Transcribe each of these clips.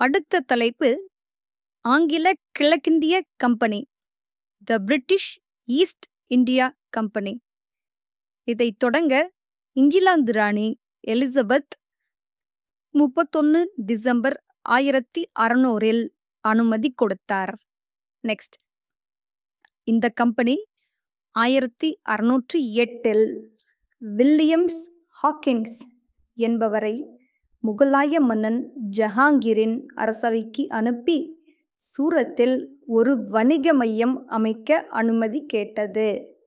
அடுத்த தலைப்பு ஆங்கில கிழக்கிந்திய company the British East India company இதை தொடங்க இங்கிலாந்து ராணி எலிசபெத் முப்பத்தொன்னு டிசம்பர் ஆயிரத்தி அறுநூறில் அனுமதி கொடுத்தார் நெக்ஸ்ட் இந்த கம்பெனி ஆயிரத்தி அறுநூற்றி எட்டில் வில்லியம்ஸ் ஹாக்கின்ஸ் என்பவரை முகலாய மன்னன் ஜஹாங்கீரின் அரசவைக்கு அனுப்பி சூரத்தில் ஒரு வணிக மையம் அமைக்க அனுமதி கேட்டது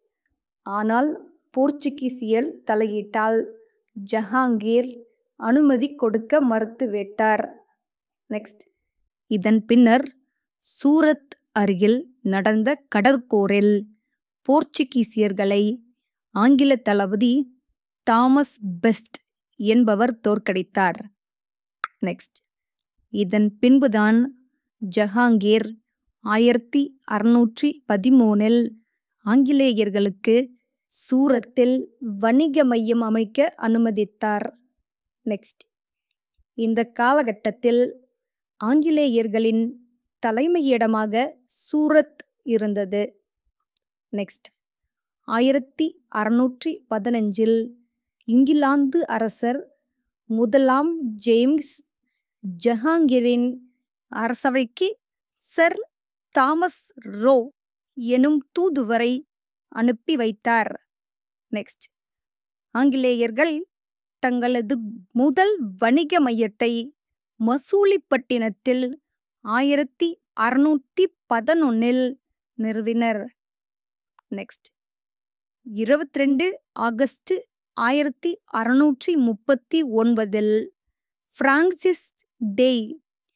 ஆனால் போர்ச்சுகீசியர் தலையிட்டால் ஜஹாங்கீர் அனுமதி கொடுக்க மறுத்துவிட்டார் நெக்ஸ்ட் இதன் பின்னர் சூரத் அருகில் நடந்த கடற்கோரில் போர்ச்சுகீசியர்களை ஆங்கில தளபதி தாமஸ் பெஸ்ட் என்பவர் தோற்கடித்தார் நெக்ஸ்ட் இதன் பின்புதான் ஜஹாங்கீர் ஆயிரத்தி அறுநூற்றி பதிமூனில் ஆங்கிலேயர்களுக்கு சூரத்தில் வணிக மையம் அமைக்க அனுமதித்தார் நெக்ஸ்ட் இந்த காலகட்டத்தில் ஆங்கிலேயர்களின் தலைமையிடமாக சூரத் இருந்தது நெக்ஸ்ட் ஆயிரத்தி அறுநூற்றி பதினஞ்சில் இங்கிலாந்து அரசர் முதலாம் ஜேம்ஸ் ஜஹாங்கீரின் அரசவைக்கு சர் தாமஸ் ரோ எனும் தூதுவரை அனுப்பி வைத்தார் நெக்ஸ்ட் ஆங்கிலேயர்கள் தங்களது முதல் வணிக மையத்தை மசூலிப்பட்டினத்தில் ஆயிரத்தி அறுநூத்தி பதினொன்னில் நிறுவினர் நெக்ஸ்ட் இருபத்தி ரெண்டு ஆகஸ்ட் ஆயிரத்தி அறுநூற்றி முப்பத்தி ஒன்பதில் பிரான்சிஸ் டேய்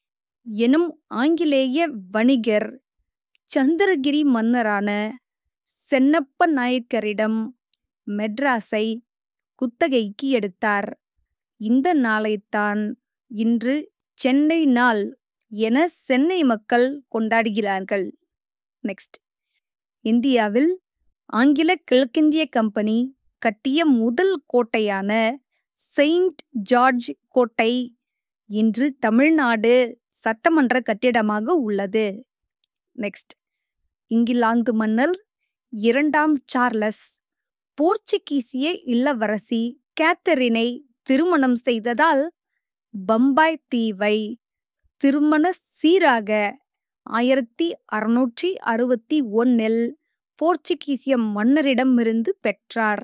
எனும் ஆங்கிலேய வணிகர் சந்திரகிரி மன்னரான சென்னப்ப நாயக்கரிடம் மெட்ராஸை குத்தகைக்கு எடுத்தார் இந்த நாளைத்தான் இன்று சென்னை நாள் என சென்னை மக்கள் கொண்டாடுகிறார்கள் நெக்ஸ்ட் இந்தியாவில் ஆங்கில கிழக்கிந்திய கம்பெனி கட்டிய முதல் கோட்டையான செயின்ட் ஜார்ஜ் கோட்டை இன்று தமிழ்நாடு சட்டமன்ற கட்டிடமாக உள்ளது நெக்ஸ்ட் இங்கிலாந்து மன்னர் இரண்டாம் சார்லஸ் போர்ச்சுகீசிய இளவரசி கேத்தரினை திருமணம் செய்ததால் பம்பாய் தீவை திருமண சீராக ஆயிரத்தி அறுநூற்றி அறுபத்தி ஒன்னில் போர்ச்சுகீசிய மன்னரிடமிருந்து பெற்றார்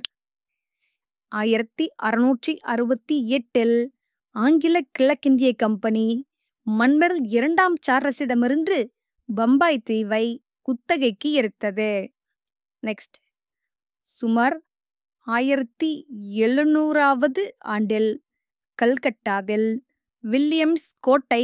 ஆயிரத்தி அறுநூற்றி அறுபத்தி எட்டில் ஆங்கில கிழக்கிந்திய கம்பெனி மன்னர் இரண்டாம் சார்லஸிடமிருந்து பம்பாய் தீவை குத்தகைக்கு எடுத்தது நெக்ஸ்ட் சுமார் ஆயிரத்தி எழுநூறாவது ஆண்டில் கல்கட்டாவில் வில்லியம்ஸ் கோட்டை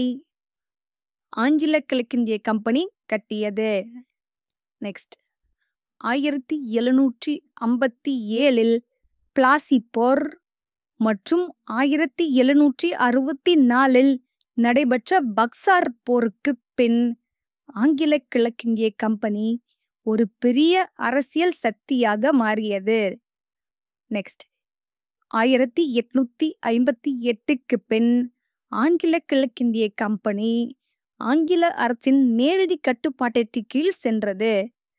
ஆங்கில கிழக்கிந்திய கம்பெனி கட்டியது நெக்ஸ்ட் ஆயிரத்தி எழுநூற்றி ஐம்பத்தி ஏழில் பிளாசி போர் மற்றும் ஆயிரத்தி எழுநூற்றி அறுபத்தி நாலில் நடைபெற்ற பக்சார் போருக்கு பின் ஆங்கில கிழக்கிந்திய கம்பெனி ஒரு பெரிய அரசியல் சக்தியாக மாறியது நெக்ஸ்ட் ஆயிரத்தி எட்நூத்தி ஐம்பத்தி எட்டுக்கு பின் ஆங்கில கிழக்கிந்திய கம்பெனி ஆங்கில அரசின் நேரடி கட்டுப்பாட்டிற்கு கீழ் சென்றது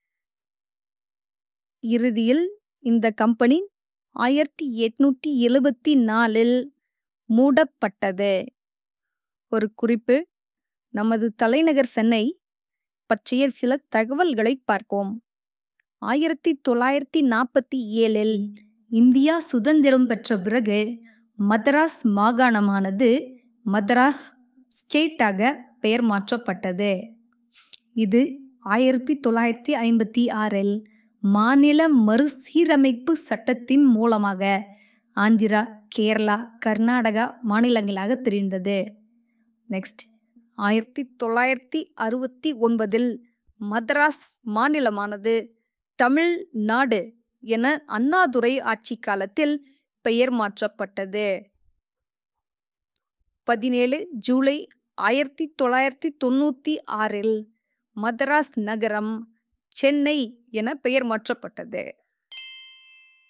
இறுதியில் இந்த கம்பெனி ஆயிரத்தி எட்நூத்தி எழுபத்தி நாலில் மூடப்பட்டது ஒரு குறிப்பு நமது தலைநகர் சென்னை பற்றிய சில தகவல்களை பார்ப்போம் ஆயிரத்தி தொள்ளாயிரத்தி நாற்பத்தி ஏழில் இந்தியா சுதந்திரம் பெற்ற பிறகு மதராஸ் மாகாணமானது மதராஸ் ஸ்டேட்டாக பெயர் மாற்றப்பட்டது இது ஆயிரத்தி தொள்ளாயிரத்தி ஐம்பத்தி ஆறில் மாநில மறுசீரமைப்பு சட்டத்தின் மூலமாக ஆந்திரா கேரளா கர்நாடகா மாநிலங்களாக தெரிந்தது நெக்ஸ்ட் ஆயிரத்தி தொள்ளாயிரத்தி அறுபத்தி ஒன்பதில் மதராஸ் மாநிலமானது தமிழ்நாடு என அண்ணாதுரை ஆட்சி காலத்தில் பெயர் மாற்றப்பட்டது பதினேழு ஜூலை ஆயிரத்தி தொள்ளாயிரத்தி தொண்ணூத்தி ஆறில் மதராஸ் நகரம் சென்னை என பெயர் மாற்றப்பட்டது